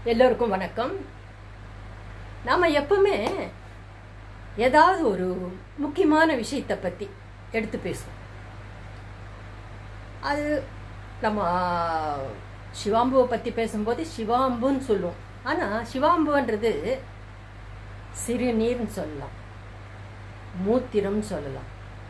எல்லோருக்கும் வணக்கம் நாம் எப்பவுமே ஏதாவது ஒரு முக்கியமான விஷயத்தை பற்றி எடுத்து பேசுவோம் அது நம்ம சிவாம்புவை பற்றி பேசும்போது சிவாம்புன்னு சொல்லுவோம் ஆனால் சிவாம்புன்றது சிறுநீர்னு சொல்லலாம் மூத்திரம்னு சொல்லலாம்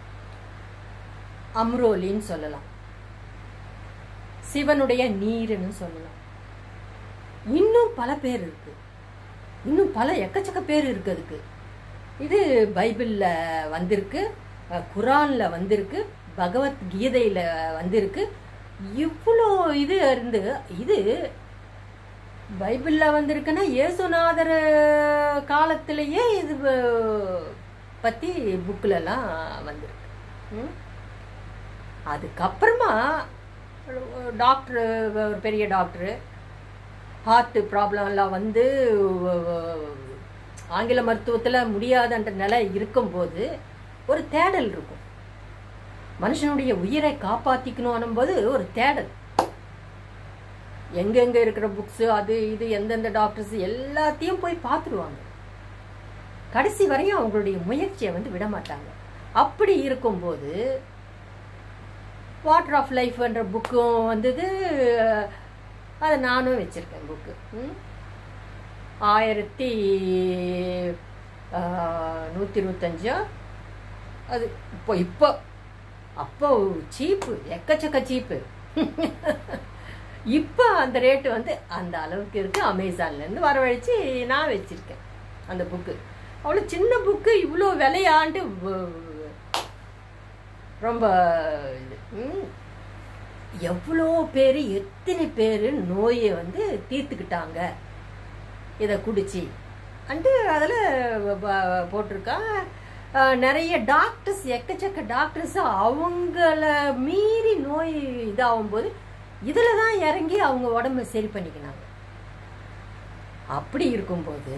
அம்ரோலின்னு சொல்லலாம் சிவனுடைய நீருன்னு சொல்லலாம் இன்னும் பல பேர் இருக்கு இன்னும் பல எக்கச்சக்க பேர் இருக்கு அதுக்கு இது பைபிளில் வந்திருக்கு அஹ் குரானில் வந்திருக்கு பகவத்கீதையில் வந்திருக்கு இவ்வளோ இது இருந்து இது பைபிளில் வந்திருக்குன்னா இயேசுநாதர் காலத்திலேயே இது வ- பற்றி புக்கிலலாம் வந்திருக்கு ம்? அதுக்கப்புறமா டாக்டர் ஒரு பெரிய டாக்டரு ஹார்ட் ப்ராப்ளம்லாம் வந்து ஆங்கில மருத்துவத்தில் முடியாதுன்ற நிலை இருக்கும்போது ஒரு தேடல் இருக்கும் மனுஷனுடைய உயிரை காப்பாற்றிக்கணும் போது ஒரு தேடல் எங்கெங்க இருக்கிற புக்ஸு அது இது எந்தெந்த டாக்டர்ஸ் எல்லாத்தையும் போய் பார்த்துருவாங்க கடைசி வரையும் அவங்களுடைய முயற்சியை வந்து விட மாட்டாங்க அப்படி இருக்கும்போது வாட்டர் ஆஃப் லைஃப்ன்ற புக்கும் வந்தது அதை நானும் வச்சுருக்கேன் புக்கு ஆயிரத்தி நூற்றி இருபத்தஞ்சா அது இப்போ இப்போ அப்போ சீப்பு எக்கச்சக்க சீப்பு இப்போ அந்த ரேட்டு வந்து அந்த அளவுக்கு இருக்குது அமேசான்லேருந்து வரவழைச்சு நான் வச்சுருக்கேன் அந்த புக்கு அவ்வளோ சின்ன புக்கு இவ்வளோ விலையாண்டு வ- ரொம்ப இது ம். எவ்வளோ பேர் எத்தனை பேர் நோயை வந்து தீர்த்துக்கிட்டாங்க இதை குடிச்சு அண்டு அதில் போட்டிருக்கா அஹ், நிறைய டாக்டர்ஸ் எக்கச்சக்க டாக்டர்ஸ் அவங்கள மீறி நோய் இதாகும்போது இதில் தான் இறங்கி அவங்க உடம்ப சரி பண்ணிக்கினாங்க அப்படி இருக்கும்போது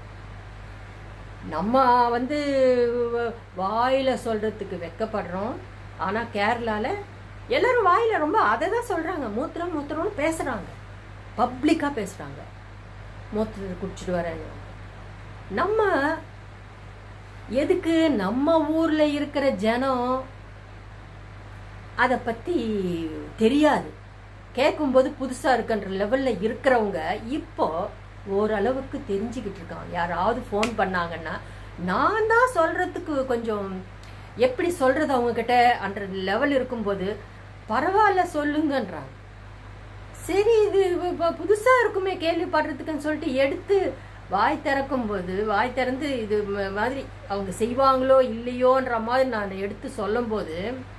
நம்ம வந்து வாயில சொல்றதுக்கு வெக்கப்படுறோம் ஆனா கேரளால எல்லாரும் வாயில ரொம்ப அதை தான் சொல்றாங்க மூத்திரம் மூத்திரம்னு பேசுறாங்க பப்ளிக்கா பேசுறாங்க மூத்திரத்தை குடிச்சிட்டு வரேன் நம்ம எதுக்கு நம்ம ஊர்ல இருக்கிற ஜனம் அதை பத்தி தெரியாது கேட்கும்போது புதுசா இருக்குன்ற லெவல்ல இருக்கிறவங்க இப்போ ஓரளவுக்கு தெரிஞ்சுக்கிட்டு இருக்காங்க யாராவது ஃபோன் பண்ணாங்கன்னா நான் தான் சொல்றதுக்கு கொஞ்சம் எப்படி சொல்றது அவங்க கிட்ட அன்ற லெவல் இருக்கும்போது பரவாயில்ல சொல்லுங்கன்றாங்க சரி இது இப்ப புதுசா இருக்குமே கேள்விப்படுறதுக்குன்னு சொல்லிட்டு எடுத்து வாய் திறக்கும் போது வாய் திறந்து இது ம- மாதிரி அவங்க செய்வாங்களோ இல்லையோன்ற மாதிரி நான் எடுத்து சொல்லும்போது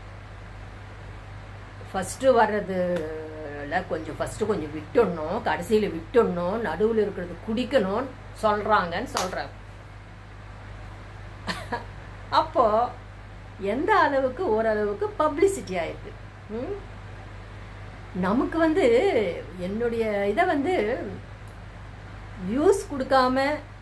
ஃபஸ்ட்டு வர்றதுல கொஞ்சம் ஃபஸ்ட்டு கொஞ்சம் விட்டுடணும் கடைசியில் விட்டுடணும் நடுவில் இருக்கிறது குடிக்கணும்னு சொல்கிறாங்கன்னு சொல்கிறாங்க அப்போ எந்த அளவுக்கு ஓரளவுக்கு பப்ளிசிட்டி ஆயிருக்கு ம்? நமக்கு வந்து என்னுடைய இதை வந்து வியூஸ் கொடுக்காம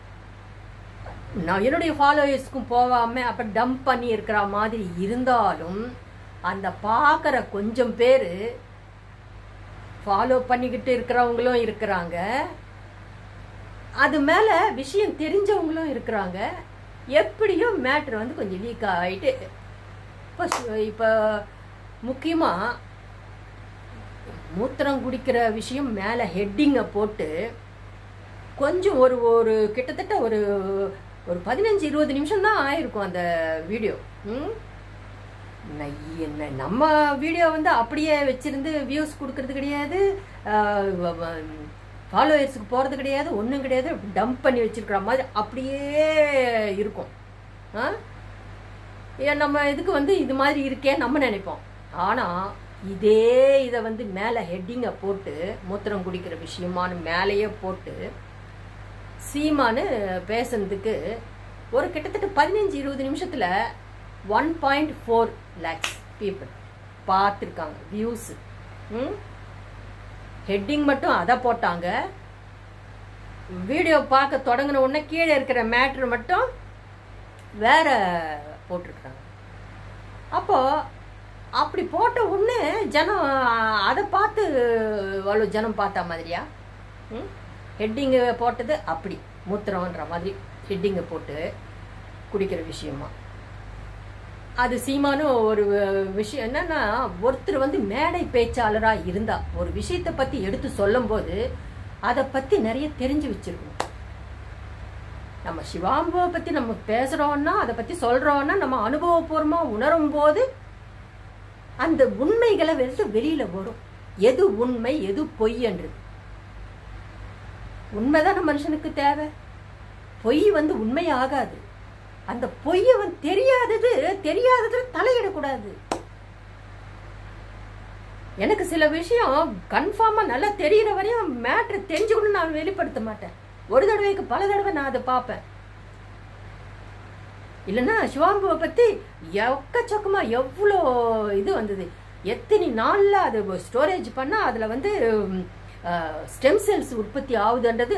நான் என்னுடைய ஃபாலோவர்ஸ்க்கும் போகாம அப்ப டம்ப் பண்ணி இருக்கிற மாதிரி இருந்தாலும் அந்த பார்க்குற கொஞ்சம் பேர் ஃபாலோ பண்ணிக்கிட்டு இருக்கிறவங்களும் இருக்கிறாங்க அது மேலே விஷயம் தெரிஞ்சவங்களும் இருக்கிறாங்க எப்படியும் மேட்ரு வந்து கொஞ்சம் வீக் ஆகிட்டு இப்போ இப்போ முக்கியமாக மூத்திரம் குடிக்கிற விஷயம் மேலே ஹெட்டிங்கை போட்டு கொஞ்சம் ஒரு ஒரு கிட்டத்தட்ட ஒரு ஒரு பதினஞ்சு இருபது நிமிஷம் தான் ஆயிருக்கும் அந்த வீடியோ ம் ந- என்ன நம்ம வீடியோ வந்து அப்படியே வச்சிருந்து வியூஸ் கொடுக்கறது கிடையாது ஃபாலோவர்ஸுக்கு போகிறது கிடையாது ஒன்றும் கிடையாது டம்ப் பண்ணி வச்சிருக்கிற மாதிரி அப்படியே இருக்கும் ஆ ஏன் நம்ம இதுக்கு வந்து இது மாதிரி இருக்கே நம்ம நினைப்போம் ஆனால் இதே இதை வந்து மேலே ஹெட்டிங்கை போட்டு மூத்திரம் குடிக்கிற விஷயமானு மேலேயே போட்டு சீமானு பேசுனதுக்கு ஒரு கிட்டத்தட்ட பதினஞ்சு இருபது நிமிஷத்தில் one point four lakhs people பார்த்துருக்காங்க வியூஸு ம் ஹெட்டிங் மட்டும் அதை போட்டாங்க வீடியோ பார்க்க தொடங்கின உடனே கீழே இருக்கிற மேட்ரு மட்டும் வேற போட்டிருக்காங்க அப்போ அப்படி போட்ட உடனே ஜனம் அதை பார்த்து அவ்வளோ ஜனம் பார்த்தா மாதிரியா ம் ஹெட்டிங்கு போட்டது அப்படி மூத்திரம்ன்ற மாதிரி ஹெட்டிங்கை போட்டு குடிக்கிற விஷயமா அது சீமானும் ஒரு விஷயம் என்னன்னா ஒருத்தர் வந்து மேடை பேச்சாளரா இருந்தா ஒரு விஷயத்தை பத்தி எடுத்து சொல்லும்போது அதை பத்தி நிறைய தெரிஞ்சு வச்சிருக்கணும் நம்ம சிவாம்புவை பத்தி நம்ம பேசுறோம்னா அதை பத்தி சொல்றோம்னா நம்ம அனுபவபூர்வமா உணரும் போது அந்த உண்மைகளை வெளித்து வெளியில வரும் எது உண்மை எது பொய் என்றது உண்மைதான மனுஷனுக்கு தேவை பொய் வந்து உண்மை ஆகாது அந்த பொய்ய வந்து தெரியாதது தெரியாததுல தலையிடக்கூடாது எனக்கு சில விஷயம் கன்ஃபார்மா நல்லா தெரியிற வரையும் மேட்ரு தெரிஞ்சுக்கணும் நான் வெளிப்படுத்த மாட்டேன் ஒரு தடவைக்கு பல தடவை நான் அதை பார்ப்பேன் இல்லைன்னா சிவாம்புவை பத்தி எக்கச்சக்கமா எவ்வளோ இது வந்தது எத்தனை நாள்ல அது ஸ்டோரேஜ் பண்ணா அதுல வந்து ஸ்டெம் செல்ஸ் உற்பத்தி ஆகுதுன்றது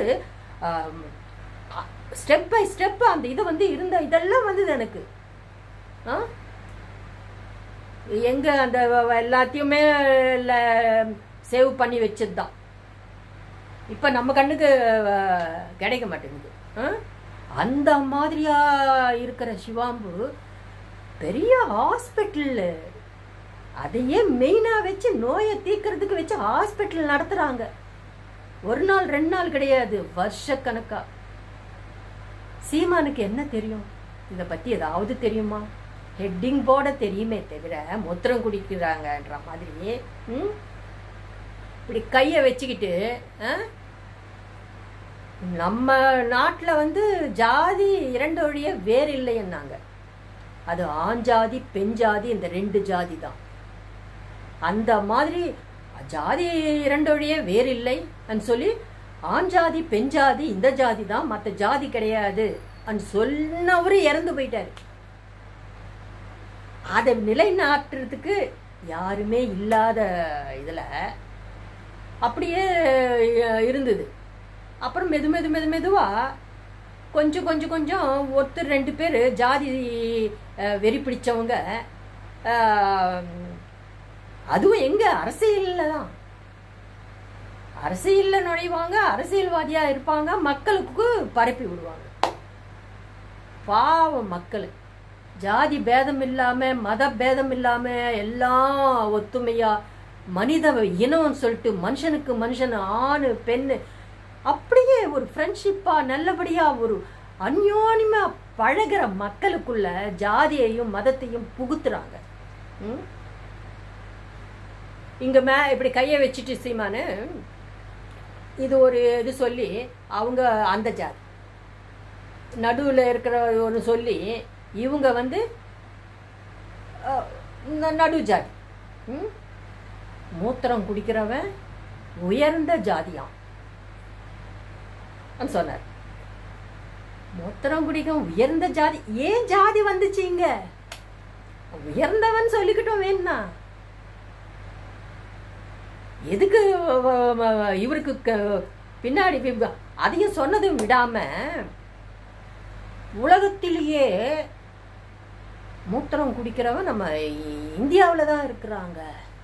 ஸ்டெப் பை ஸ்டெப் அந்த இது வந்து இருந்த இதெல்லாம் வந்தது எனக்கு ஆ? எங்க அந்த எல்லாத்தையுமே சேவ் பண்ணி வச்சது தான் இப்போ நம்ம கண்ணுக்கு அஹ், கிடைக்க மாட்டேங்குது ஆ? அந்த மாதிரியா இருக்கிற சிவாம்பு பெரிய ஹாஸ்பிட்டல் அதையே மெயினாக வச்சு நோயை தீர்க்கறதுக்கு வச்சு ஹாஸ்பிட்டல் நடத்துகிறாங்க ஒரு நாள் ரெண்டு நாள் கிடையாது வருஷக்கணக்கா சீமானுக்கு என்ன தெரியும் இதை பற்றி ஏதாவது தெரியுமா ஹெட்டிங் போட தெரியுமே தவிர மூத்திரம் குடிக்கிறாங்கன்ற மாதிரி ம்? இப்படி கையை வச்சுக்கிட்டு ஆ? நம்ம நாட்டில் வந்து ஜாதி இரண்டு வழிய வேறு இல்லைன்னாங்க அது ஆண் ஜாதி பெண் ஜாதி இந்த ரெண்டு ஜாதி தான் அந்த மாதிரி ஜாதி இரண்டு வழியே வேறு இல்லை சொல்லி ஆண் ஜாதி பெண் ஜாதி இந்த ஜாதி தான் மற்ற ஜாதி கிடையாது அன்னு சொன்னவரு இறந்து போயிட்டாரு அதை நிலைநாட்டுறதுக்கு யாருமே இல்லாத இதில் அப்படியே அஹ், இருந்தது அப்புறம் மெது மெது மெது மெதுவா கொஞ்சம் கொஞ்சம் கொஞ்சம் ஒருத்தர் ரெண்டு பேர் ஜாதி அஹ், வெறி பிடிச்சவங்க அஹ், அதுவும் எங்க அரசியல்ல தான் அரசியல்ல நுழைவாங்க அரசியல்வாதியா இருப்பாங்க மக்களுக்கு பரப்பி விடுவாங்க பாவம் மக்கள் ஜாதி பேதம் இல்லாம மத பேதம் இல்லாம எல்லாம் ஒத்துமையா மனித இனம்னு சொல்லிட்டு மனுஷனுக்கு மனுஷன் ஆணு பெண்ணு அப்படியே ஒரு ஃப்ரெண்ட்ஷிப்பா நல்லபடியா ஒரு அந்யோன்யமா பழகுற மக்களுக்குள்ள ஜாதியையும் மதத்தையும் புகுத்துறாங்க ம்? இங்க மே இப்படி கையை வச்சுட்டு சீமானு இது ஒரு இது சொல்லி அவங்க அந்த ஜாதி நடுவில் இருக்கிற ஒன்று சொல்லி இவங்க வந்து அஹ், ந- நடு ஜாதி ம்? மூத்திரம் குடிக்கிறவன் உயர்ந்த ஜாதியாம் ன்னு சொன்னார் மூத்திரம் குடிக்கும் உயர்ந்த ஜாதி ஏன் ஜாதி வந்துச்சு இங்க உயர்ந்தவன் சொல்லிக்கிட்டோம் வேணா எதுக்கு வ- வ- இவருக்கு க- பின்னாடி வி- அதையும் சொன்னதும் விடாம உலகத்திலேயே மூத்திரம் குடிக்கிறவன் நம்ம இந்தியாவில் தான் இருக்கிறாங்க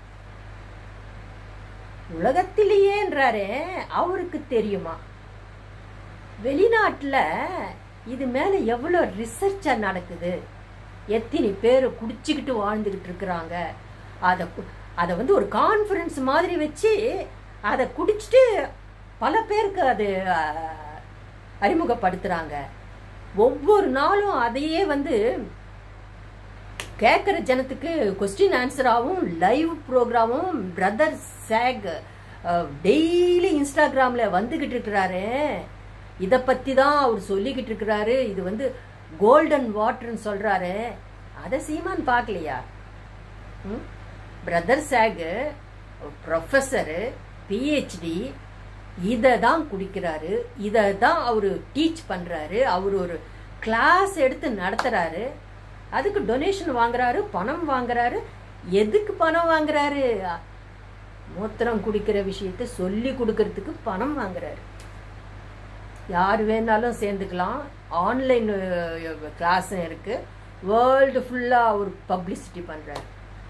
உலகத்திலேயேன்றாரே அவருக்கு தெரியுமா வெளிநாட்டில் இது மேலே எவ்வளோ ரிசர்ச்சா நடக்குது எத்தனை பேர் குடிச்சுக்கிட்டு வாழ்ந்துக்கிட்டு இருக்கிறாங்க அதை கு- அதை வந்து ஒரு கான்ஃபரன்ஸ் மாதிரி வச்சு அதை குடிச்சிட்டு பல பேருக்கு அது அஹ், அறிமுகப்படுத்துகிறாங்க ஒவ்வொரு நாளும் அதையே வந்து கேட்குற ஜனத்துக்கு கொஸ்டின் ஆன்சராகவும் லைவ் ப்ரோக்ராமும் பிரதர் சேக் டெய்லி இன்ஸ்டாகிராமில் வந்துக்கிட்டு இருக்கிறாரு இதை பற்றி தான் அவர் சொல்லிக்கிட்டு இருக்கிறாரு இது வந்து கோல்டன் வாட்டர்னு சொல்கிறாரு அதை சீமான் பார்க்கலையா ம் பிரதர் சேகு ப்ரொஃபஸரு பிஹெச்டி இதை தான் குடிக்கிறாரு இதை தான் அவர் டீச் பண்ணுறாரு அவர் ஒரு கிளாஸ் எடுத்து நடத்துகிறாரு அதுக்கு டொனேஷன் வாங்குறாரு பணம் வாங்குறாரு எதுக்கு பணம் வாங்குறாரு மூத்திரம் குடிக்கிற விஷயத்த சொல்லி கொடுக்கறதுக்கு பணம் வாங்குறாரு யார் வேணாலும் சேர்ந்துக்கலாம் ஆன்லைன் கிளாஸும் இருக்கு வேர்ல்டு ஃபுல்லாக அவர் பப்ளிசிட்டி பண்ணுறாரு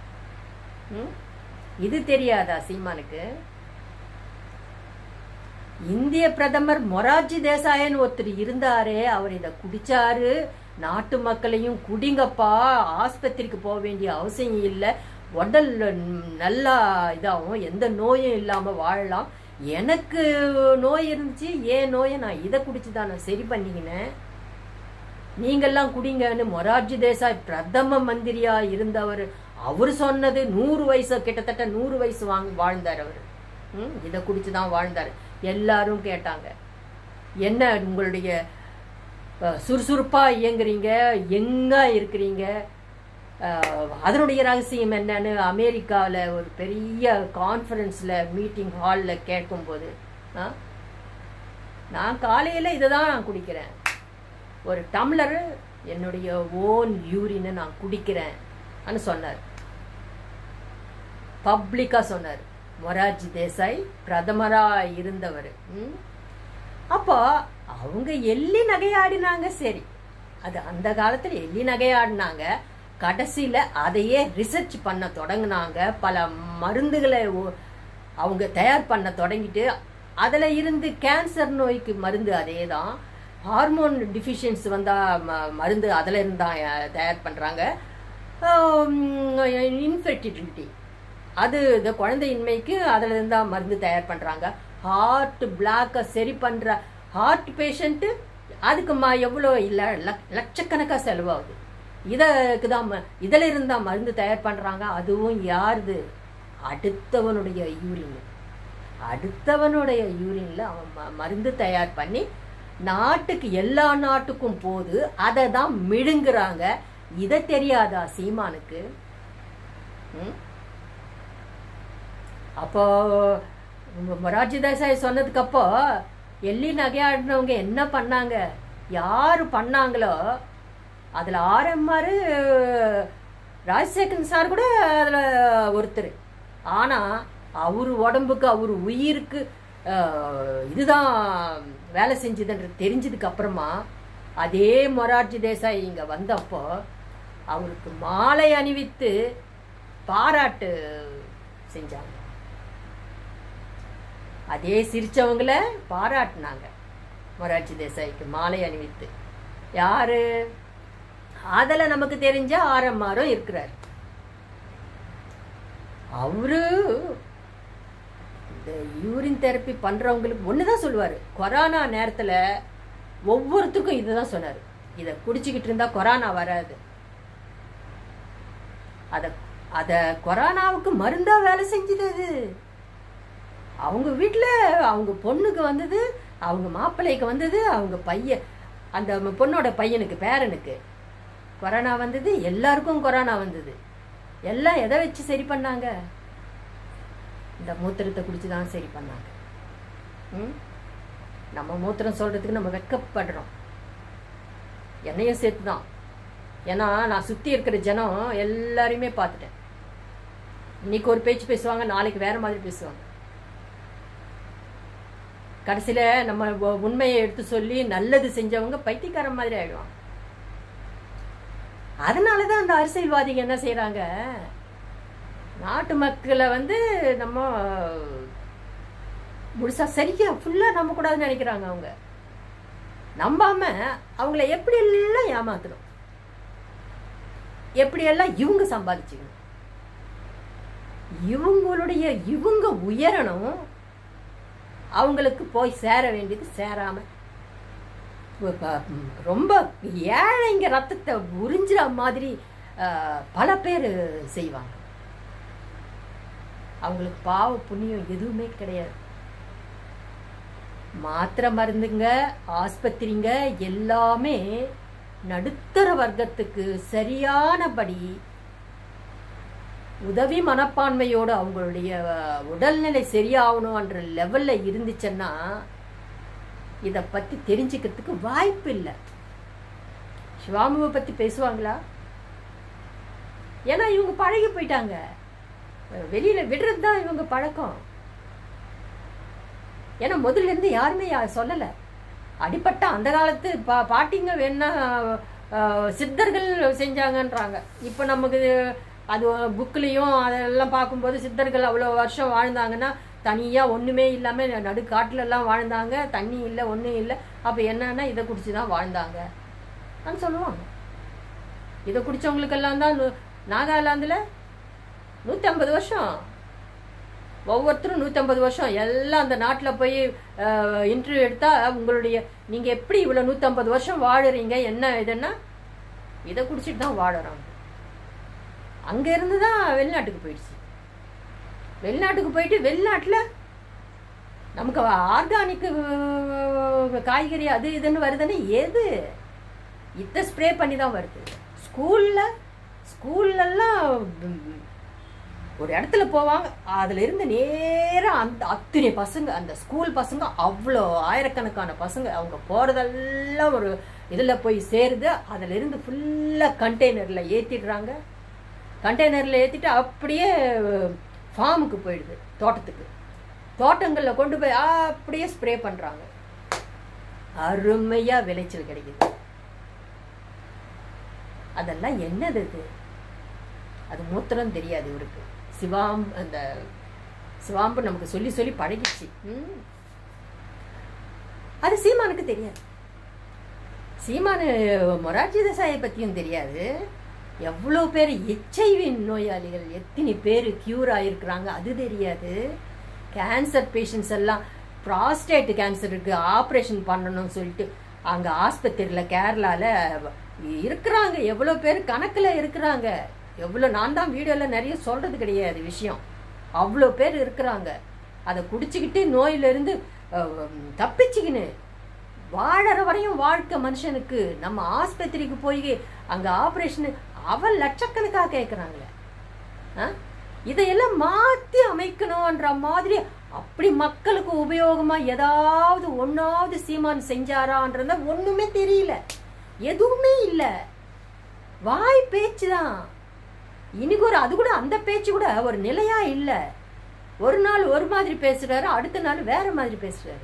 ம்? இது தெரியாதா சீமானுக்கு இந்திய பிரதமர் மொரார்ஜி தேசாயன்னு ஒருத்தர் இருந்தாரே அவர் இதை குடிச்சாரு நாட்டு மக்களையும் குடிங்கப்பா ஆஸ்பத்திரிக்கு போக வேண்டிய அவசியம் இல்லை உடல் நல்லா இதாகும் எந்த நோயும் இல்லாம வாழலாம் எனக்கு நோய் இருந்துச்சு ஏன் நோயை நான் இதை குடிச்சு தான் நான் சரி பண்ணிக்கினேன் நீங்கெல்லாம் குடிங்கன்னு மொரார்ஜி தேசாய் பிரதம மந்திரியா இருந்தவர் அவர் சொன்னது நூறு வயசு கிட்டத்தட்ட நூறு வயசு வாங்க வாழ்ந்தார் அவர் ம் இதை குடிச்சு தான் வாழ்ந்தார் எல்லாரும் கேட்டாங்க என்ன உங்களுடைய அஹ், சுறுசுறுப்பா இயங்குறீங்க எங்கா இருக்கிறீங்க அஹ், அதனுடைய ரகசியம் என்னன்னு அமெரிக்காவில் ஒரு பெரிய கான்ஃபரன்ஸில் மீட்டிங் ஹாலில் கேட்கும்போது ஆ, நான் காலையில் இதை தான் நான் குடிக்கிறேன் ஒரு டம்ளர் என்னுடைய ஓன் யூரினை நான் குடிக்கிறேன் ன்னு சொன்னார் பப்ளிக்காக சொன்னார் மொரார்ஜி தேசாய் பிரதமராக இருந்தவர் ம்? அப்போ அவங்க எள்ளி நகையாடினாங்க சரி அது அந்த காலத்தில் எள்ளி நகையாடினாங்க கடைசியில் அதையே ரிசர்ச் பண்ண தொடங்குனாங்க பல மருந்துகளை ஒ- அவங்க தயார் பண்ண தொடங்கிட்டு அதில் இருந்து கேன்சர் நோய்க்கு மருந்து அதே தான் ஹார்மோன் டிஃபிஷியன்ஸ் வந்தால் ம மருந்து அதில் இருந்து தான் அஹ், தயார் பண்ணுறாங்க இன்ஃபெர்டிலிட்டி அது இந்த குழந்தையின்மைக்கு அதில் இருந்து தான் மருந்து தயார் பண்ணுறாங்க ஹார்ட் பிளாக்கை சரி பண்ணுற ஹார்ட் பேஷண்ட்டு அதுக்கு ம எவ்வளோ இல்லை லட்சக்கணக்காக செலவாகுது இதற்கு தான் ம- இதில் இருந்து தான் மருந்து தயார் பண்ணுறாங்க அதுவும் யாருது அடுத்தவனுடைய யூரின் அடுத்தவனுடைய யூரின்ல அவன் ம- மருந்து தயார் பண்ணி நாட்டுக்கு எல்லா நாட்டுக்கும் போது அதை தான் மிழுங்குறாங்க இதை தெரியாதா சீமானுக்கு ம்? அப்போ மொ- மொரார்ஜி தேசாய் சொன்னதுக்கு அப்போ எள்ளி நகையாடினவங்க என்ன பண்ணாங்க யாரு பண்ணாங்களோ அதில் ஆர்எம்ஆர் ராஜசேகரன் சார் கூட அதில் ஒருத்தர் ஆனால் அவர் உடம்புக்கு அவர் உயிருக்கு அஹ், இதுதான் வேலை செஞ்சதுன்றது தெரிஞ்சதுக்கு அப்புறமா அதே மொரார்ஜி தேசாய் இங்கே வந்தப்போ அவருக்கு மாலை அணிவித்து பாராட்டு செஞ்சாங்க அதே சிரிச்சவங்கள பாராட்டினாங்க மொரார்ஜி தேசாய்க்கு மாலை அணிவித்து யாரு அதுல நமக்கு தெரிஞ்ச ஆரம்மாரும் இருக்கிறார் அவரு இந்த யூரின் தெரப்பி பண்றவங்களுக்கு ஒண்ணுதான் சொல்லுவாரு கொரோனா நேரத்துல ஒவ்வொருத்தருக்கும் இதுதான் சொன்னாரு இதை குடிச்சுக்கிட்டு இருந்தா கொரோனா வராது அத அத கொரோனாவுக்கு மருந்தா வேலை செஞ்சது அது அவங்க வீட்டில் அவங்க பொண்ணுக்கு வந்தது அவங்க மாப்பிள்ளைக்கு வந்தது அவங்க பையன் அந்த பொண்ணோட பையனுக்கு பேரனுக்கு கொரோனா வந்தது எல்லாருக்கும் கொரோனா வந்தது எல்லாம் எதை வச்சு சரி பண்ணாங்க இந்த மூத்திரத்தை குடிச்சு தான் சரி பண்ணாங்க ம் நம்ம மூத்திரம் சொல்றதுக்கு நம்ம வெட்கப்படுறோம் என்னையும் சேர்த்து தான் ஏன்னா நான் சுற்றி இருக்கிற ஜனம் எல்லாரையுமே பார்த்துட்டேன் இன்னைக்கு ஒரு பேச்சு பேசுவாங்க நாளைக்கு வேற மாதிரி பேசுவாங்க கடைசியில நம்ம உ- உண்மையை எடுத்து சொல்லி நல்லது செஞ்சவங்க பைத்தியக்காரன் மாதிரி ஆயிடுவாங்க அதனாலதான் அந்த அரசியல்வாதிகள் என்ன செய்றாங்க நாட்டு மக்களை வந்து நம்ம முழுசா சரியா ஃபுல்லா நம்ப கூடாதுன்னு நினைக்கிறாங்க அவங்க நம்பாம அவங்கள எப்படி எல்லாம் ஏமாத்தணும் எப்படியெல்லாம் இவங்க சம்பாதிச்சுக்கணும் இவங்களுடைய இவங்க உயரணும் அவங்களுக்கு போய் சேர வேண்டியது சேராம இப்ப, ப- ம், ரொம்ப ஏழைங்க ரத்தத்தை உறிஞ்சுற மாதிரி அஹ், பல பேர் செய்வாங்க அவங்களுக்கு பாவ புண்ணியம் எதுவுமே கிடையாது மாத்திரை மருந்துங்க ஆஸ்பத்திரிங்க எல்லாமே நடுத்தர வர்க்கத்துக்கு சரியானபடி உதவி மனப்பான்மையோடு அவங்களுடைய அஹ், உடல்நிலை சரியாகணும்ன்ற லெவல்ல இருந்துச்சுன்னா இதை பத்தி தெரிஞ்சுக்கிறதுக்கு வாய்ப்பு இல்லை சிவாமுவை பத்தி பேசுவாங்களா ஏன்னா இவங்க பழகி போயிட்டாங்க வெளியில விடுறது தான் இவங்க பழக்கம் ஏன்னா முதல்ல இருந்து யாருமே யா- சொல்லல அடிப்பட்ட அந்த காலத்து பா பாட்டிங்க வேணா அஹ், சித்தர்கள் செஞ்சாங்கன்றாங்க இப்போ நமக்கு அது புக்லேயும் அதெல்லாம் பார்க்கும்போது சித்தர்கள் அவ்வளோ வருஷம் வாழ்ந்தாங்கன்னா தனியாக ஒன்றுமே இல்லாமல் நடு காட்டுலலாம் வாழ்ந்தாங்க தண்ணி இல்லை ஒன்றும் இல்லை அப்போ என்னன்னா இதை குடிச்சு தான் வாழ்ந்தாங்க நான் சொல்லுவாங்க இதை குடித்தவங்களுக்கெல்லாம் தான் நூ- நாகாலாந்தில் நூற்றம்பது வருஷம் ஒவ்வொருத்தரும் நூற்றம்பது வருஷம் எல்லாம் அந்த நாட்டில் போய் இன்டர்வியூ எடுத்தால் உங்களுடைய நீங்கள் எப்படி இவ்வளோ நூற்றம்பது வருஷம் வாழுறீங்க என்ன இதுன்னா இதை குடிச்சிட்டு தான் வாழுறாங்க அங்கேருந்து தான் வெளிநாட்டுக்கு போயிடுச்சு வெளிநாட்டுக்கு போயிட்டு வெளிநாட்டில் நமக்கு ஆர்கானிக் காய்கறி அது இதுன்னு வருதுன்னு எது இதை ஸ்ப்ரே பண்ணி தான் வருது ஸ்கூலில் ஸ்கூல்லலாம் ஒரு இடத்துல போவாங்க அதுல இருந்து நேரா அந்த அத்தனை பசங்க அந்த ஸ்கூல் பசங்க அவ்வளோ ஆயிரக்கணக்கான பசங்க அவங்க போறதெல்லாம் ஒரு இதுல போய் சேருது அதுல இருந்து ஃபுல்லா கண்டெய்னர்ல ஏத்திடுறாங்க கண்டெய்னர்ல ஏத்திட்டு அப்படியே ஃபார்முக்கு போயிடுது தோட்டத்துக்கு தோட்டங்கள்ல கொண்டு போய் அப்படியே ஸ்ப்ரே பண்றாங்க அருமையா விளைச்சல் கிடைக்குது அதெல்லாம் என்னது இது அது மூத்திரம் தெரியாது இவருக்கு சிவாம் அந்த சிவாம்பு நமக்கு சொல்லி சொல்லி பழகிடுச்சு ம். அது சீமானுக்கு தெரியாது சீமானு மொரார்ஜி தேசாயை பற்றியும் தெரியாது எவ்வளோ பேர் ஹெச்ஐவி நோயாளிகள் எத்தனை பேர் க்யூர் ஆகிருக்கிறாங்க அது தெரியாது கேன்சர் பேஷண்ட்ஸ் எல்லாம் ப்ராஸ்டேட் கேன்சருக்கு ஆப்ரேஷன் பண்ணணும்னு சொல்லிட்டு அங்கே ஆஸ்பத்திரியில் கேரளாவில் இருக்கிறாங்க எவ்வளோ பேர் கணக்கில் இருக்கிறாங்க எவ்வளோ நான் தான் வீடியோவில் நிறைய சொல்கிறது கிடையாது விஷயம் அவ்வளோ பேர் இருக்கிறாங்க அதை குடிச்சுக்கிட்டு நோயிலிருந்து அஹ், தப்பிச்சுக்கின்னு வாழற வரையும் வாழ்க்கை மனுஷனுக்கு நம்ம ஆஸ்பத்திரிக்கு போய் அங்கே ஆப்ரேஷனு அவன் லட்சக்கணக்காக கேட்குறாங்களே ஆ? இதையெல்லாம் மாற்றி அமைக்கணுன்ற மாதிரி அப்படி மக்களுக்கு உபயோகமா ஏதாவது ஒன்னாவது சீமான் செஞ்சாரான்றத ஒண்ணுமே தெரியல எதுவுமே இல்ல வாய் பேச்சு தான் இன்னைக்கு ஒரு அது கூட அந்த பேச்சு கூட ஒரு நிலையா இல்ல ஒரு நாள் ஒரு மாதிரி பேசுறாரு அடுத்த நாள் வேற மாதிரி பேசுறாரு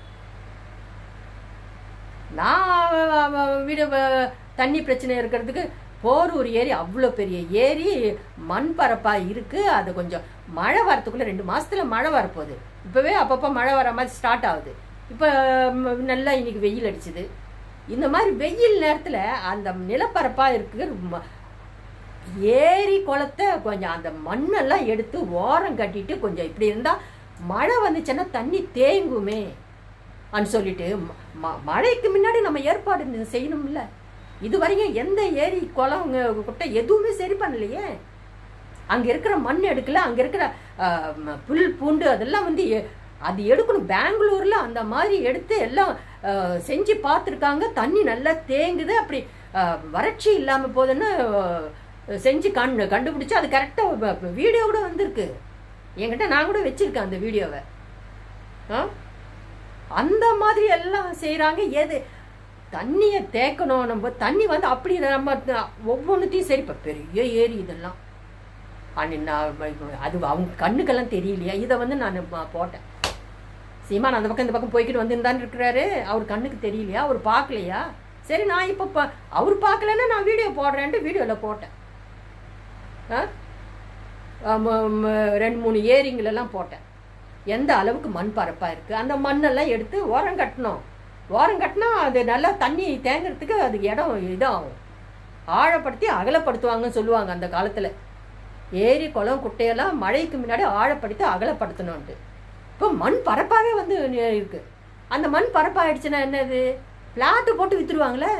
நான் வீடு வ- தண்ணி பிரச்சனை இருக்கிறதுக்கு போரூர் ஏரி அவ்வளோ பெரிய ஏரி மண் பரப்பா இருக்கு அது கொஞ்சம் மழை வரத்துக்குள்ள ரெண்டு மாசத்துல மழை வரப்போகுது இப்பவே அப்பப்போ மழை வர மாதிரி ஸ்டார்ட் ஆகுது இப்போ ம், நல்லா இன்னைக்கு வெயில் அடிச்சுது இந்த மாதிரி வெயில் நேரத்துல அந்த நிலப்பரப்பா இருக்கு ம- ஏரி குளத்தை கொஞ்சம் அந்த மண்ணெல்லாம் எடுத்து ஓரம் கட்டிட்டு கொஞ்சம் இப்படி இருந்தா மழை வந்துச்சுன்னா தண்ணி தேங்குமே அன்னு சொல்லிட்டு ம- ம- மழைக்கு முன்னாடி நம்ம ஏற்பாடு செய்யணும்ல இது வரைக்கும் எந்த ஏரி குளம் குட்டை எதுவுமே சரி பண்ணலையே அங்க இருக்கிற மண் எடுக்கல அங்க இருக்கிற ஆஹ், ம- புல் பூண்டு அதெல்லாம் வந்து எ- அது எடுக்கணும் பெங்களூர்ல அந்த மாதிரி எடுத்து எல்லாம் ஆஹ், செஞ்சு பார்த்துருக்காங்க தண்ணி நல்லா தேங்குது அப்படி ஆஹ், வறட்சி இல்லாம போகுதுன்னு ஆஹ், செஞ்சு கண்டு கண்டுபிடிச்சு அது கரெக்டாக வீடியோ கூட வந்திருக்கு என்கிட்ட நான் கூட வச்சிருக்கேன் அந்த வீடியோவை ஆ அந்த மாதிரி எல்லாம் செய்றாங்க எது தண்ணியை தேக்கணும் நம்ம தண்ணி வந்து அப்படி நம்ம ஒவ்வொன்றுத்தையும் சரி இப்போ பெரிய ஏரி இதெல்லாம் அன்னைக்கு நான் அது அவங்க கண்ணுக்கெல்லாம் தெரியலையா இதை வந்து நான் ப- போட்டேன் சீமான் அந்த பக்கம் இந்த பக்கம் போய்கிட்டு வந்துருந்தான் இருக்கிறாரு அவர் கண்ணுக்கு தெரியலையா அவர் பார்க்கலையா சரி நான் இப்போ பா அவர் பார்க்கலன்னா நான் வீடியோ போடுறேன்ட்டு வீடியோவில் போட்டேன் ஆ ஆம், ஆம், ரெண்டு மூணு ஏரிங்களெல்லாம் போட்டேன் எந்த அளவுக்கு மண் பரப்பாக இருக்குது அந்த மண்ணெல்லாம் எடுத்து ஓரம் கட்டணும் ஓரம் கட்டினா அது நல்லா தண்ணி தேங்குறதுக்கு அதுக்கு இடம் இதாகும் ஆழப்படுத்தி அகலப்படுத்துவாங்கன்னு சொல்லுவாங்க அந்த காலத்தில் ஏரி குளம் குட்டையெல்லாம் மழைக்கு முன்னாடி ஆழப்படுத்தி அகலப்படுத்தணும்ட்டு இப்போ மண் பரப்பாகவே வந்து நி- இருக்கு அந்த மண் பரப்பாயிடுச்சுன்னா என்னது பிளாட்டு போட்டு வித்துருவாங்களே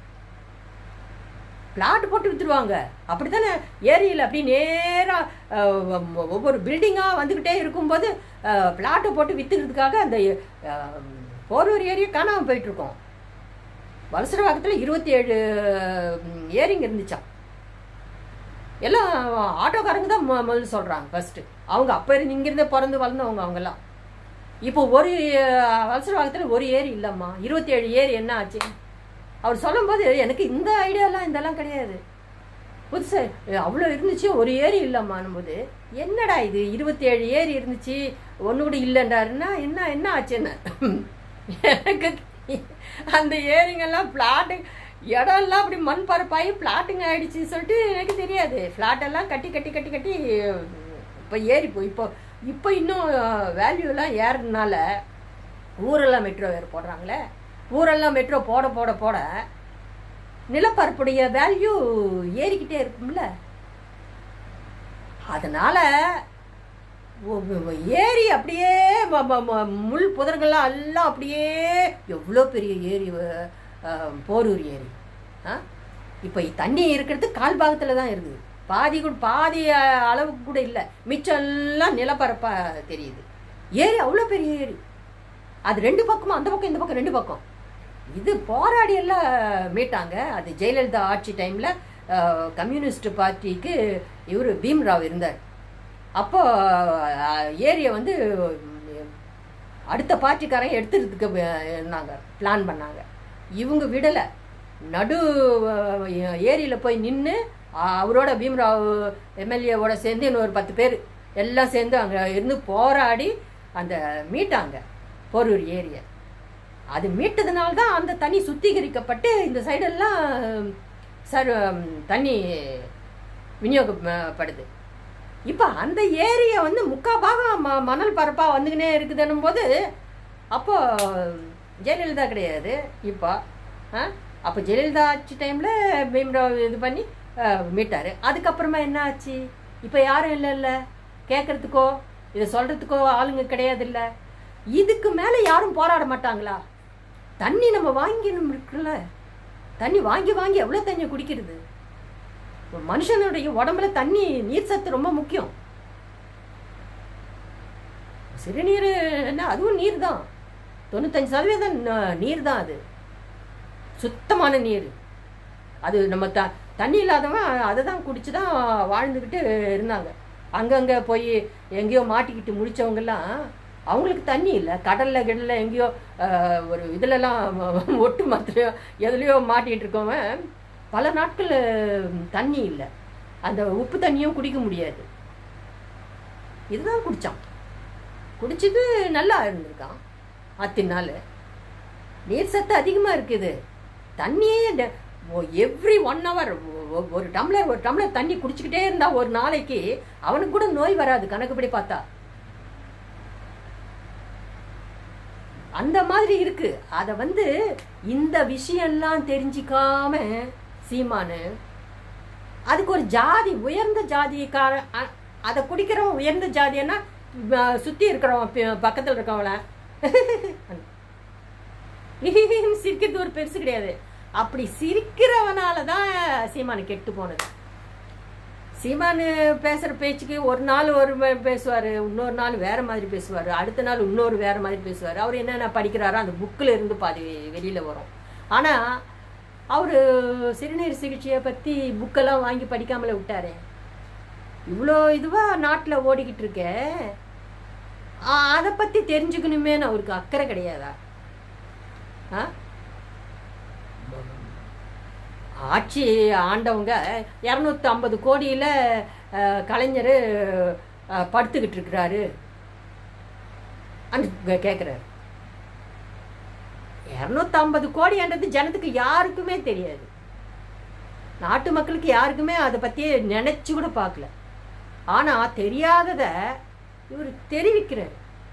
பிளாட் போட்டு வித்துருவாங்க அப்படித்தானே ஏரியில் அப்படி நேராக ஒவ்வொரு பில்டிங்காக வந்துக்கிட்டே இருக்கும்போது பிளாட்டை போட்டு வித்துக்கிறதுக்காக அந்த அஹ், போரூர் ஏரியா காணாமல் போயிட்டுருக்கோம் வலசரவாக்கத்தில் இருபத்தி ஏழு ஏரிங்க இருந்துச்சாம் எல்லாம் ஆட்டோக்காரங்க தான் மொ- முதல்ல சொல்கிறாங்க ஃபர்ஸ்ட்டு அவங்க அப்போ இருந்து இங்கிருந்தே பிறந்து வளர்ந்தவங்க அவங்கெல்லாம் இப்போ ஒரு வலசரவாக்கத்தில் ஒரு ஏரி இல்லைம்மா இருபத்தி ஏழு ஏரி என்ன ஆச்சு அவர் சொல்லும்போது எனக்கு இந்த ஐடியாலாம் இதெல்லாம் கிடையாது புதுசு அவ்வளோ இருந்துச்சு ஒரு ஏரி இல்லைம்மானும் போது என்னடா இது இருபத்தி ஏழு ஏரி இருந்துச்சு ஒன்று கூட இல்லைன்றாருன்னா என்ன என்ன ஆச்சுன்னு எனக்கு அந்த ஏரிங்கெல்லாம் பிளாட்டு இடம்லாம் அப்படி மண் பரப்பாகி பிளாட்டுங்க ஆயிடுச்சுன்னு சொல்லிட்டு எனக்கு தெரியாது ஃப்ளாட்டெல்லாம் கட்டி கட்டி கட்டி கட்டி இப்போ ஏரி போய் இப்போ இப்போ இன்னும் வேல்யூலாம் ஏறதுனால ஊரெல்லாம் மெட்ரோ வேறு போடுறாங்களே ஊரெல்லாம் மெட்ரோ போட போட போட நிலப்பரப்புடைய வேல்யூ ஏறிக்கிட்டே இருக்கும்ல அதனால ஒ- ஒ- ஏரி அப்படியே ம- ம- ம- முள் புதர்கள்லாம் எல்லாம் அப்படியே எவ்வளோ பெரிய ஏரி வ- அஹ், போரூர் ஏரி ஆ இப்போ தண்ணி இருக்கிறது கால் பாகத்தில் தான் இருக்குது பாதி கூட பாதி அஹ், அளவுக்கு கூட இல்லை மிச்சம் எல்லாம் நிலப்பரப்பாக தெரியுது ஏரி அவ்வளோ பெரிய ஏரி அது ரெண்டு பக்கமும் அந்த பக்கம் இந்த பக்கம் ரெண்டு பக்கம் இது போராடி எல்லாம் மீட்டாங்க அது ஜெயலலிதா ஆட்சி டைமில் கம்யூனிஸ்ட் பார்ட்டிக்கு இவர் பீம்ராவ் இருந்தார் அப்போ அஹ், ஏரியை வந்து உம், அடுத்த பார்ட்டிக்காரங்க எடுத்துறதுக்கு வ- இருந்தாங்க பிளான் பண்ணாங்க இவங்க விடலை நடு ஏரியில் போய் நின்று அவரோட பீம்ராவ் எம்எல்ஏவோட சேர்ந்து இன்னொரு பத்து பேர் எல்லாம் சேர்ந்து அங்கே இருந்து போராடி அந்த மீட்டாங்க போரூர் ஏரியை அது மீட்டதுனால தான் அந்த தண்ணி சுத்திகரிக்கப்பட்டு இந்த சைடெல்லாம் சர் தண்ணி விநியோகப்படுது இப்போ அந்த ஏரியை வந்து முக்கா பாகம் ம மணல் பரப்பாக வந்துக்கினே இருக்குதுன்னும் போது அப்போ ஜெயலலிதா கிடையாது இப்போ ஆ அப்போ ஜெயலலிதா ஆட்சி டைமில் பீம்ராவ் இது பண்ணி மீட்டார் அதுக்கப்புறமா என்ன ஆச்சு இப்போ யாரும் இல்லைல்ல கேட்குறதுக்கோ இதை சொல்கிறதுக்கோ ஆளுங்க கிடையாது இல்லை இதுக்கு மேலே யாரும் போராட மாட்டாங்களா தண்ணி நம்ம வாங்கிணும் இருக்குல்ல தண்ணி வாங்கி வாங்கி எவ்வளோ தண்ணியை குடிக்கிறது ஒரு மனுஷனுடைய உடம்புல தண்ணி நீர் சத்து ரொம்ப முக்கியம் சிறுநீர் என்ன அதுவும் நீர் தான் தொண்ணூத்தஞ்சு சதவீதம் ந- நீர் தான் அது சுத்தமான நீர் அது நம்ம த தண்ணி இல்லாதவன் அதை தான் குடிச்சு தான் வாழ்ந்துக்கிட்டு இருந்தாங்க அங்கங்கே போய் எங்கேயோ மாட்டிக்கிட்டு முடிச்சவங்கெல்லாம் அவங்களுக்கு தண்ணி இல்லை கடலில் கிடலில் எங்கேயோ ஆஹ், ஒரு இதிலலாம் ஒட்டு மாத்திரையோ எதுலேயோ மாட்டிகிட்டு இருக்கவன் பல நாட்கள் தண்ணி இல்லை அந்த உப்பு தண்ணியும் குடிக்க முடியாது இதுதான் குடித்தான் குடிச்சிட்டு நல்லா இருந்திருக்கான் அத்தனை நாள் நீர் சத்து அதிகமாக இருக்குது தண்ணியே எவ்ரி ஒன் ஹவர் ஒரு டம்ளர் ஒரு டம்ளர் தண்ணி குடிச்சுக்கிட்டே இருந்தா ஒரு நாளைக்கு அவனுக்கு கூட நோய் வராது கணக்குப்படி பார்த்தா அந்த மாதிரி இருக்கு அதை வந்து இந்த விஷயம்லாம் தெரிஞ்சிக்காம சீமானு அதுக்கு ஒரு ஜாதி உயர்ந்த ஜாதிக்கார அ- அதை குடிக்கிறவன் உயர்ந்த ஜாதின்னா அஹ், சுத்தி இருக்கிறவன் பி- பக்கத்துல இருக்கவங்கள சிரிக்கிறது ஒரு பெருசு கிடையாது அப்படி சிரிக்கிறவனால தான் சீமானு கெட்டு போனது சீமானு பேசுகிற பேச்சுக்கு ஒரு நாள் ஒரு பேசுவார் இன்னொரு நாள் வேற மாதிரி பேசுவார் அடுத்த நாள் இன்னொரு வேற மாதிரி பேசுவார் அவர் என்னென்ன படிக்கிறாரோ அந்த புக்கில் இருந்து பாதி வெளியில் வரும் ஆனால் அவர் சிறுநீர் சிகிச்சையை பற்றி புக்கெல்லாம் வாங்கி படிக்காமலே விட்டாரே இவ்வளோ இதுவாக நாட்டில் ஓடிக்கிட்டு இருக்க அதை பற்றி தெரிஞ்சுக்கணுமேன்னு அவருக்கு அக்கறை கிடையாதா ஆ ஆட்சி ஆண்டவங்க இரநூத்தி ஐம்பது கோடியில் கலைஞர் படுத்துக்கிட்டு இருக்கிறாரு அந்த கேட்குறாரு இரநூத்தம்பது கோடின்றது ஜனத்துக்கு யாருக்குமே தெரியாது நாட்டு மக்களுக்கு யாருக்குமே அதை பற்றி நினச்சி கூட பார்க்கல ஆனால் தெரியாததை இவர் தெரிவிக்கிறார்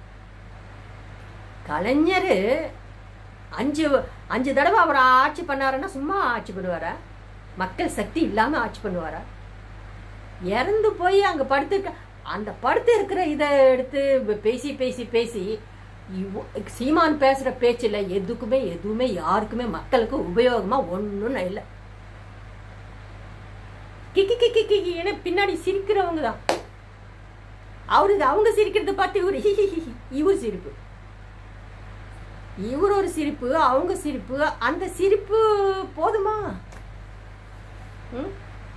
கலைஞர் அஞ்சு அஞ்சு தடவை அவர் ஆட்சி பண்ணாருன்னா சும்மா ஆட்சி பண்ணுவாரா மக்கள் சக்தி இல்லாமல் ஆட்சி பண்ணுவாரா இறந்து போய் அங்கே படுத்து அந்த படுத்து இருக்கிற இதை எடுத்து பேசி பேசி பேசி இவ- சீமான் பேசுகிற பேச்சில் எதுக்குமே எதுவுமே யாருக்குமே மக்களுக்கு உபயோகமாக ஒன்றும் இல்லை கிக்கி கிக்கி கிக்கின்னு பின்னாடி சிரிக்கிறவங்க தான் அவரு அவங்க சிரிக்கிறத பார்த்து இவர் இவர் சிரிப்பு இவர் ஒரு சிரிப்பு அவங்க சிரிப்பு அந்த சிரிப்பு போதுமா ம்?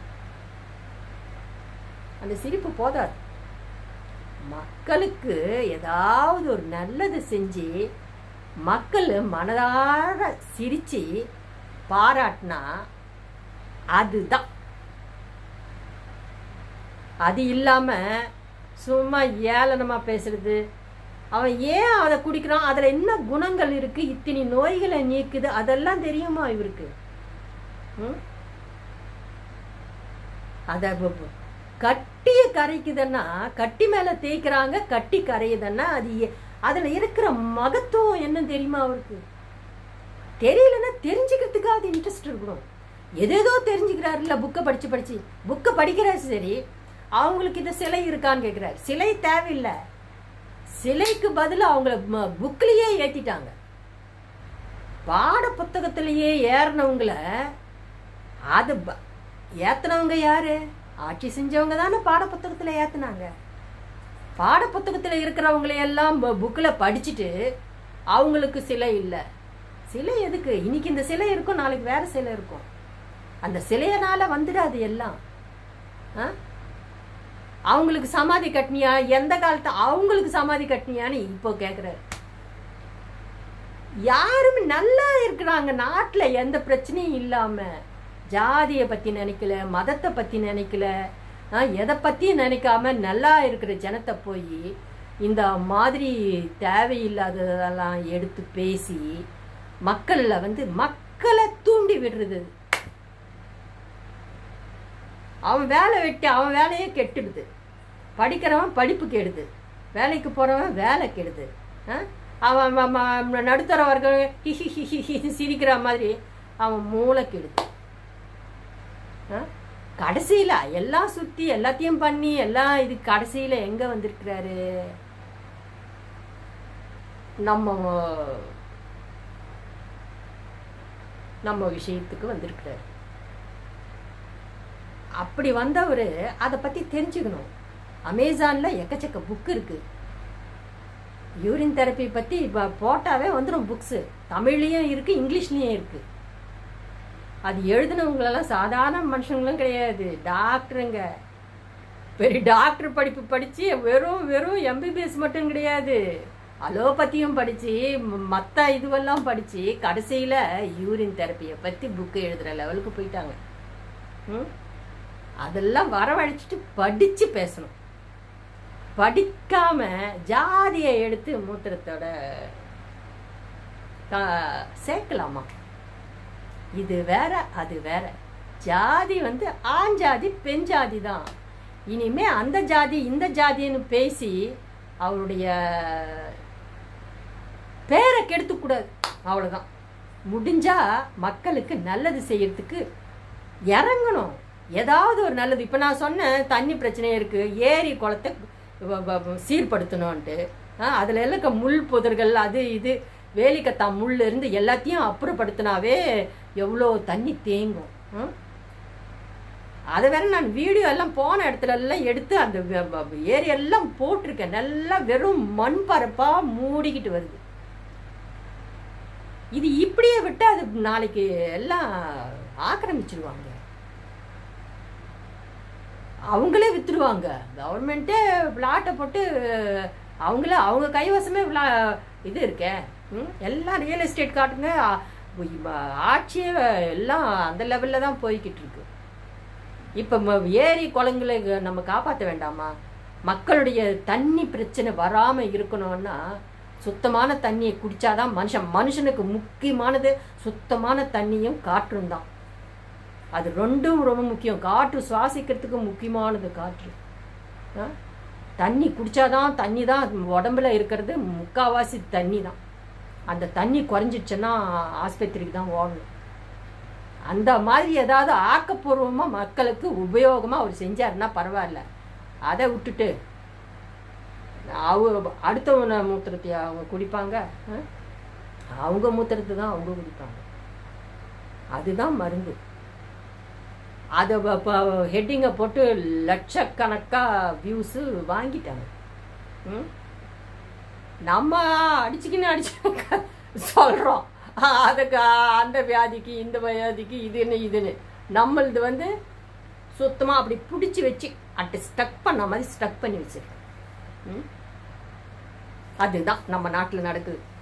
அந்த சிரிப்பு போதாது மக்களுக்கு ஏதாவது ஒரு நல்லது செஞ்சு மக்கள் மனதார சிரிச்சு பாராட்டினா அதுதான் அது இல்லாம சும்மா ஏளனமா பேசுறது அவன் ஏன் அதை குடிக்கிறான் அதுல என்ன குணங்கள் இருக்கு இத்தனை நோய்களை நீக்குது அதெல்லாம் தெரியுமா இவருக்கு ம்? அத ப- ப- கட்டிய கரைக்குதுன்னா கட்டி மேல தேய்க்கிறாங்க கட்டி கரையுதுன்னா அது எ- அதுல இருக்கிற மகத்துவம் என்ன தெரியுமா அவருக்கு தெரியலன்னா தெரிஞ்சுக்கிறதுக்காக அது இன்ட்ரெஸ்ட் இருக்கணும் எதேதோ தெரிஞ்சுக்கிறாருல்ல புக்கை படிச்சு படிச்சு புக்கை படிக்கிறாரு சரி அவங்களுக்கு இந்த சிலை இருக்கான்னு கேட்கிறாரு சிலை தேவையில்லை சிலைக்கு பதிலா அவங்கள புக்லயே ஏத்திட்டாங்க பாட புத்தகத்திலேயே ஏறினவங்கள அது ப- ஏத்துனவங்க யாரு ஆட்சி செஞ்சவங்க தானே பாட புத்தகத்துல ஏத்துனாங்க பாட புத்தகத்துல இருக்கிறவங்களை எல்லாம் புக்கில் படிச்சுட்டு அவங்களுக்கு சிலை இல்லை சிலை எதுக்கு இன்னைக்கு இந்த சிலை இருக்கும் நாளைக்கு வேற சிலை இருக்கும் அந்த சிலையனால வந்துடாது எல்லாம் ஆ? அவங்களுக்கு சமாதி கட்டினியா எந்த காலத்து அவங்களுக்கு சமாதி கட்டினியான்னு இப்போ கேக்குறாரு யாருமே நல்லா இருக்கிறாங்க நாட்டுல எந்த பிரச்சனையும் இல்லாம ஜாதியை பத்தி நினைக்கல மதத்தை பத்தி நினைக்கல ஆ, எதை பத்தியும் நினைக்காம நல்லா இருக்கிற ஜனத்தை போய் இந்த மாதிரி தேவையில்லாததெல்லாம் எடுத்து பேசி மக்கள்ல வந்து மக்களை தூண்டி விடுறது அவன் வேலை வெட்டி அவன் வேலையே கெட்டுடுது படிக்கிறவன் படிப்பு கெடுது வேலைக்கு போறவன் வேலை கெடுது ஆ? அவன் ம- ம- நடுத்தர வர்க்கம் ஹி ஹி ஹி ஹி ஹி சிரிக்கிற மாதிரி அவன் மூளை கெடுது ஆ? கடைசியில எல்லாம் சுத்தி எல்லாத்தையும் பண்ணி எல்லாம் இது கடைசியில எங்க வந்திருக்கிறாரு நம்ம நம்ம விஷயத்துக்கு வந்திருக்கிறாரு அப்படி வந்தவர் அதை பத்தி தெரிஞ்சுக்கணும் அமேசான்ல எக்கச்சக்க புக் இருக்கு யூரின் தெரப்பி பத்தி இப்போ போட்டாவே வந்துடும் புக்ஸு தமிழ்லயும் இருக்கு இங்கிலீஷ்லயும் இருக்கு அது எழுதினவங்களெல்லாம் சாதாரண மனுஷங்களும் கிடையாது டாக்டருங்க பெரிய டாக்டர் படிப்பு படிச்சு வெறும் வெறும் எம்பிபிஎஸ் மட்டும் கிடையாது அலோபதியும் படிச்சு ம- மத்த இதுவெல்லாம் படிச்சு கடைசியில யூரின் தெரப்பியை பத்தி புக்கு எழுதுற லெவலுக்கு போயிட்டாங்க ம்? அதெல்லாம் வரவழைச்சிட்டு படிச்சு பேசணும் படிக்காம ஜாதியை எடுத்து மூத்திரத்தோட க- சேர்க்கலாமா இது வேற அது வேற ஜாதி வந்து ஆண் ஜாதி பெண் ஜாதி தான் இனிமே அந்த ஜாதி இந்த ஜாதின்னு பேசி அவருடைய பேரை கெடுத்துக்கூடாது அவ்வளவுதான் முடிஞ்சா மக்களுக்கு நல்லது செய்யறதுக்கு இறங்கணும் ஏதாவது ஒரு நல்லது இப்போ நான் சொன்னேன் தண்ணி பிரச்சனை இருக்கு ஏரி குளத்தை வ- வ- வ- சீர்படுத்தணும்ன்ட்டு ஆ, அதுல எல்லாம் இருக்க முள் புதர்கள் அது இது வேலிக்கத்தா முள் இருந்து எல்லாத்தையும் அப்புறப்படுத்தினாவே எவ்வளோ தண்ணி தேங்கும் ம்? அதை வேற நான் வீடியோ எல்லாம் போன இடத்துல எல்லாம் எடுத்து அந்த வ- வ- ஏரி எல்லாம் போட்டிருக்கேன் நல்லா வெறும் மண் பரப்பா மூடிக்கிட்டு வருது இது இப்படியே விட்டு அது நாளைக்கு எல்லாம் ஆக்கிரமிச்சிருவாங்க அவங்களே வித்துருவாங்க கவர்மெண்ட்டே பிளாட்டை போட்டு அவங்களே அவங்க கைவசமே விளா- இது இருக்கே ம்? எல்லாம் ரியல் எஸ்டேட் காட்டுங்க ஆ- இப்ப ஆட்சியே எல்லாம் அந்த லெவலில் தான் போய்கிட்டு இருக்கு இப்போ ஏரி குளங்களை நம்ம காப்பாற்ற வேண்டாமா மக்களுடைய தண்ணி பிரச்சனை வராமல் இருக்கணும்னா சுத்தமான தண்ணியை குடிச்சாதான் மனுஷன் மனுஷனுக்கு முக்கியமானது சுத்தமான தண்ணியும் காற்றும் தான் அது ரெண்டும் ரொம்ப முக்கியம் காற்று சுவாசிக்கிறதுக்கு முக்கியமானது காற்று ஆ? தண்ணி குடிச்சாதான் தண்ணி தான் உடம்புல இருக்கிறது முக்காவாசி தண்ணி தான் அந்த தண்ணி குறைஞ்சிடுச்சுன்னா ஆஸ்பத்திரிக்கு தான் ஓடணும் அந்த மாதிரி ஏதாவது ஆக்கப்பூர்வமாக மக்களுக்கு உபயோகமாக அவர் செஞ்சாருன்னா பரவாயில்ல அதை விட்டுட்டு அவங்க அடுத்தவன மூத்திரத்தை அவங்க குடிப்பாங்க ஆ? அவங்க மூத்திரத்தை தான் அவங்க குடிப்பாங்க அதுதான் மருந்து அதை ஹெட்டிங்கை போட்டு லட்சக்கணக்காக வியூஸு வாங்கிட்டாங்க ம்? நம்ம அடிச்சுக்கின்னு அடிச்சு சொல்கிறோம் அதுக்கு அந்த வியாதிக்கு இந்த வியாதிக்கு இதுன்னு இதுன்னு நம்மளது வந்து சுத்தமாக அப்படி பிடிச்சி வச்சு அட்டை ஸ்டக் பண்ண மாதிரி ஸ்டக் பண்ணி வச்சிருக்கோம் ம்? அதுதான் நம்ம நாட்டில் நடக்குது